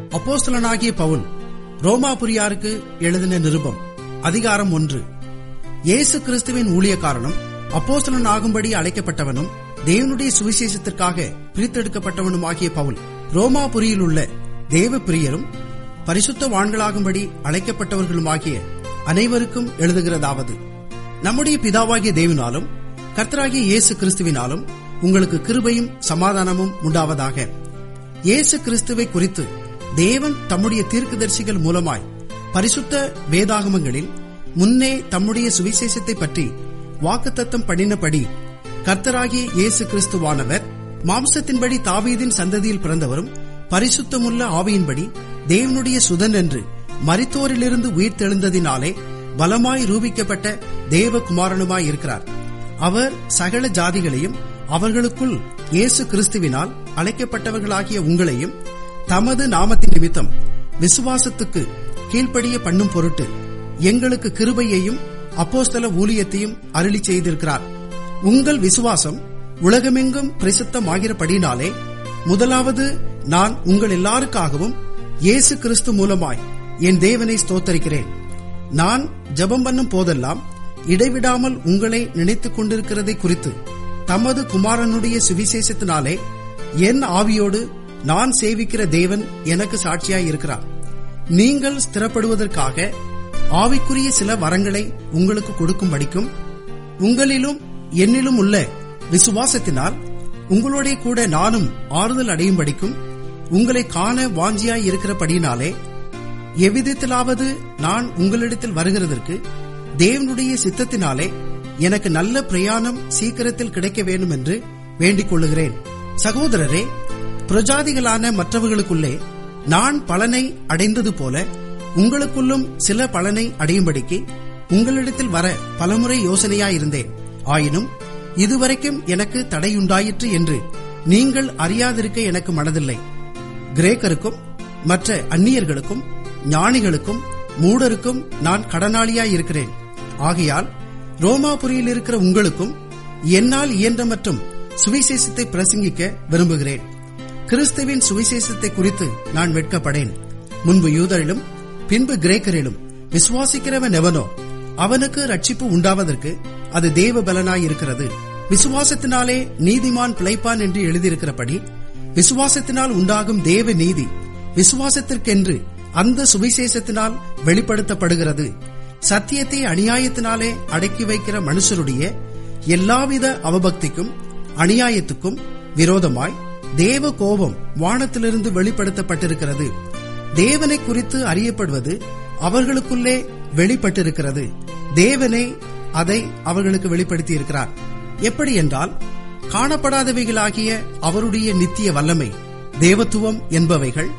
அப்போஸ்தலனாகிய பவுல் ரோமாபுரியாருக்கு எழுதின நிருபம் அதிகாரம் ஒன்று இயேசு கிறிஸ்துவின் ஊழியக்காரனும் அப்போஸ்தலன் ஆகும்படி அழைக்கப்பட்டவனும் தேவனுடைய சுவிசேஷத்திற்காக பிரித்தெடுக்கப்பட்டவனுமாகிய பவுல் ரோமாபுரியில் உள்ள தேவ பிரியரும் பரிசுத்தவான்களாகும்படி அழைக்கப்பட்டவர்களுமாகிய அனைவருக்கும் எழுதுகிறதாவது நம்முடைய பிதாவாகிய தேவனாலும் கர்த்தராகிய இயேசு கிறிஸ்துவினாலும் உங்களுக்கு கிருபையும் சமாதானமும் உண்டாவதாக இயேசு கிறிஸ்துவை குறித்து தேவன் தம்முடைய தீர்க்கதரிசிகள் மூலமாய் பரிசுத்த வேதாகமங்களில் முன்னே தம்முடைய சுவிசேஷத்தை பற்றி வாக்குத்தத்தம் பண்ணினபடி கர்த்தராகிய இயேசு கிறிஸ்துவானவர் மாம்சத்தின்படி தாவீதின் சந்ததியில் பிறந்தவரும் பரிசுத்தமுள்ள ஆவியின்படி தேவனுடைய சுதன் என்று மரித்தோரிலிருந்து உயிர்த்தெழுந்ததினாலே பலமாய் ரூபிக்கப்பட்ட தேவகுமாரனுமாய் இருக்கிறார் அவர் சகல ஜாதிகளையும் அவர்களுக்குள் இயேசு கிறிஸ்துவினால் அழைக்கப்பட்டவர்களாகிய உங்களையும் தமது நாமத்தின் நிமித்தம் விசுவாசத்துக்கு கீழ்ப்படிய பண்ணும் பொருட்டு எங்களுக்கு கிருபையையும் அப்போஸ்தல ஊழியத்தையும் அருளி செய்திருக்கிறார் உங்கள் விசுவாசம் உலகமெங்கும் பிரசித்தமாகிறபடினாலே முதலாவது நான் உங்கள் எல்லாருக்காகவும் இயேசு கிறிஸ்து மூலமாய் என் தேவனை ஸ்தோத்தரிக்கிறேன் நான் ஜெபம் பண்ணும் போதெல்லாம் இடைவிடாமல் உங்களை நினைத்துக் கொண்டிருக்கிறதை குறித்து தமது குமாரனுடைய சுவிசேஷத்தினாலே என் ஆவியோடு நான் சேவிக்கிற தேவன் எனக்கு சாட்சியாய் இருக்கிறார் நீங்கள் ஸ்திரப்படுவதற்காக ஆவிக்குரிய சில வரங்களை உங்களுக்கு கொடுக்கும்படிக்கும் உங்களிலும் என்னிலும் உள்ள விசுவாசத்தினால் உங்களோட கூட நானும் ஆறுதல் அடையும்படிக்கும் உங்களை காண வாஞ்சியாய் இருக்கிறபடினாலே எவ்விதத்திலாவது நான் உங்களிடத்தில் வருகிறதற்கு தேவனுடைய சித்தத்தினாலே எனக்கு நல்ல பிரயாணம் சீக்கிரத்தில் கிடைக்க வேண்டும் என்று வேண்டிக் கொள்ளுகிறேன் சகோதரரே பிரஜாதிகளான மற்றவர்களுக்குள்ளே நான் பலனை அடைந்தது போல உங்களுக்குள்ளும் சில பலனை அடையும்படிக்கு உங்களிடத்தில் வர பலமுறை யோசனையாயிருந்தேன் ஆயினும் இதுவரைக்கும் எனக்கு தடையுண்டாயிற்று என்று நீங்கள் அறியாதிருக்க எனக்கு மனதில்லை கிரேக்கருக்கும் மற்ற அந்நியர்களுக்கும் ஞானிகளுக்கும் மூடருக்கும் நான் கடனாளியாயிருக்கிறேன் ஆகையால் ரோமாபுரியில் இருக்கிற உங்களுக்கும் என்னால் இயன்ற மற்றும் சுவிசேஷத்தை பிரசங்கிக்க விரும்புகிறேன் கிறிஸ்துவின் சுவிசேஷத்தை குறித்து நான் வெட்கப்படேன் முன்பு யூதரிலும் பின்பு கிரேக்கரிலும் விசுவாசிக்கிறவன் எவனோ அவனுக்கு ரட்சிப்பு உண்டாவதற்கு அது தேவ பலனாயிருக்கிறது விசுவாசத்தினாலே நீதிமான் பிழைப்பான் என்று எழுதியிருக்கிறபடி விசுவாசத்தினால் உண்டாகும் தேவ நீதி விசுவாசத்திற்கென்று அந்த சுவிசேஷத்தினால் வெளிப்படுத்தப்படுகிறது சத்தியத்தை அநியாயத்தினாலே அடக்கி வைக்கிற மனுஷருடைய எல்லாவித அவபக்திக்கும் அநியாயத்துக்கும் விரோதமாய் தேவ கோபம் வானத்திலிருந்து வெளிப்படுத்தப்பட்டிருக்கிறது தேவனை குறித்து அறியப்படுவது அவர்களுக்குள்ளே வெளிப்பட்டிருக்கிறது தேவனை அதை அவர்களுக்கு வெளிப்படுத்தி இருக்கிறார் எப்படி என்றால் காணப்படாதவைகளாகிய அவருடைய நித்திய வல்லமை தேவத்துவம் என்பவைகள்